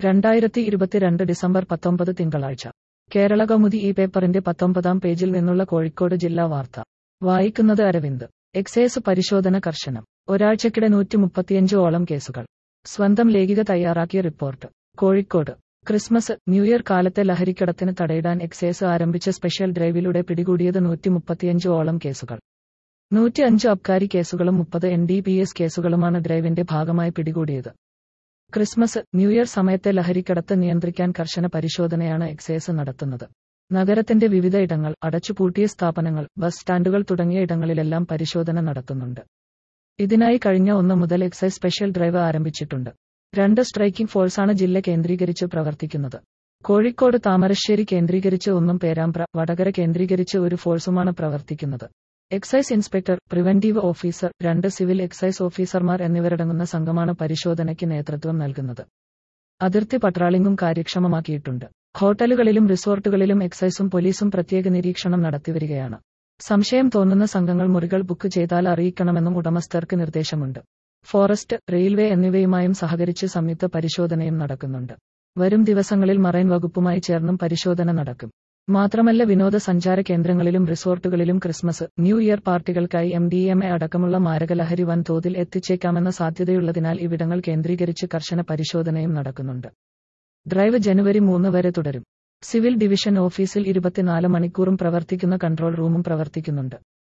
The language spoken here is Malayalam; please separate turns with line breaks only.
രണ്ടായിരത്തി ഇരുപത്തിരണ്ട് ഡിസംബർ പത്തൊമ്പത് തിങ്കളാഴ്ച കേരള കൗമുദി ഈ പേപ്പറിന്റെ പത്തൊമ്പതാം പേജിൽ നിന്നുള്ള കോഴിക്കോട് ജില്ലാ വാർത്ത വായിക്കുന്നത് അരവിന്ദ് എക്സൈസ് പരിശോധന കർശനം ഒരാഴ്ചക്കിടെ നൂറ്റി മുപ്പത്തിയഞ്ച് ഓളം കേസുകൾ സ്വന്തം ലേഖിക തയ്യാറാക്കിയ report Kozhikode Christmas New Year കാലത്തെ ലഹരിക്കടത്തിന് തടയിടാൻ എക്സൈസ് ആരംഭിച്ച സ്പെഷ്യൽ ഡ്രൈവിലൂടെ പിടികൂടിയത് നൂറ്റി മുപ്പത്തിയഞ്ച് ഓളം കേസുകൾ നൂറ്റി അഞ്ച് അബ്കാരി കേസുകളും മുപ്പത് എൻ ഡി പി എസ് കേസുകളുമാണ് ഡ്രൈവിന്റെ ഭാഗമായി പിടികൂടിയത് ക്രിസ്മസ് ന്യൂ ഇയർ സമയത്തെ ലഹരിക്കടത്ത് നിയന്ത്രിക്കാൻ കർശന പരിശോധനയാണ് എക്സൈസ് നടത്തുന്നത് നഗരത്തിന്റെ വിവിധ ഇടങ്ങൾ അടച്ചുപൂട്ടിയ സ്ഥാപനങ്ങൾ ബസ് സ്റ്റാൻഡുകൾ തുടങ്ങിയ ഇടങ്ങളിലെല്ലാം പരിശോധന നടത്തുന്നുണ്ട് ഇതിനായി കഴിഞ്ഞ ഒന്ന് മുതൽ എക്സൈസ് സ്പെഷ്യൽ ഡ്രൈവ് ആരംഭിച്ചിട്ടുണ്ട് രണ്ട് സ്ട്രൈക്കിംഗ് ഫോഴ്സാണ് ജില്ല കേന്ദ്രീകരിച്ച് പ്രവർത്തിക്കുന്നത് കോഴിക്കോട് താമരശ്ശേരി കേന്ദ്രീകരിച്ച് ഒന്നും പേരാമ്പ്ര വടകര കേന്ദ്രീകരിച്ച് ഒരു ഫോഴ്സുമാണ് പ്രവർത്തിക്കുന്നത് എക്സൈസ് ഇൻസ്പെക്ടർ പ്രിവന്റീവ് ഓഫീസർ രണ്ട് സിവിൽ എക്സൈസ് ഓഫീസർമാർ എന്നിവരടങ്ങുന്ന സംഘമാണ് പരിശോധനയ്ക്ക് നേതൃത്വം നൽകുന്നത് അതിർത്തി പട്രാളിംഗും കാര്യക്ഷമമാക്കിയിട്ടുണ്ട് ഹോട്ടലുകളിലും റിസോർട്ടുകളിലും എക്സൈസും പോലീസും പ്രത്യേക നിരീക്ഷണം നടത്തിവരികയാണ് സംശയം തോന്നുന്ന സംഘങ്ങൾ മുറികൾ ബുക്ക് ചെയ്താൽ അറിയിക്കണമെന്നും ഉടമസ്ഥർക്ക് നിർദ്ദേശമുണ്ട് ഫോറസ്റ്റ് റെയിൽവേ എന്നിവയുമായും സഹകരിച്ച് സംയുക്ത പരിശോധനയും നടക്കുന്നുണ്ട് വരും ദിവസങ്ങളിൽ മറൈൻ വകുപ്പുമായി ചേർന്നും പരിശോധന നടക്കും മാത്രമല്ല വിനോദസഞ്ചാര കേന്ദ്രങ്ങളിലും റിസോർട്ടുകളിലും ക്രിസ്മസ് ന്യൂ ഇയർ പാർട്ടികൾക്കായി എം ഡി എം എ അടക്കമുള്ള മാരകലഹരി വൻതോതിൽ എത്തിച്ചേക്കാമെന്ന സാധ്യതയുള്ളതിനാൽ ഇവിടങ്ങൾ കേന്ദ്രീകരിച്ച് കർശന പരിശോധനയും നടക്കുന്നുണ്ട് ഡ്രൈവ് ജനുവരി മൂന്ന് വരെ തുടരും സിവിൽ ഡിവിഷൻ ഓഫീസിൽ ഇരുപത്തിനാല് മണിക്കൂറും പ്രവർത്തിക്കുന്ന കൺട്രോൾ റൂമും പ്രവർത്തിക്കുന്നുണ്ട്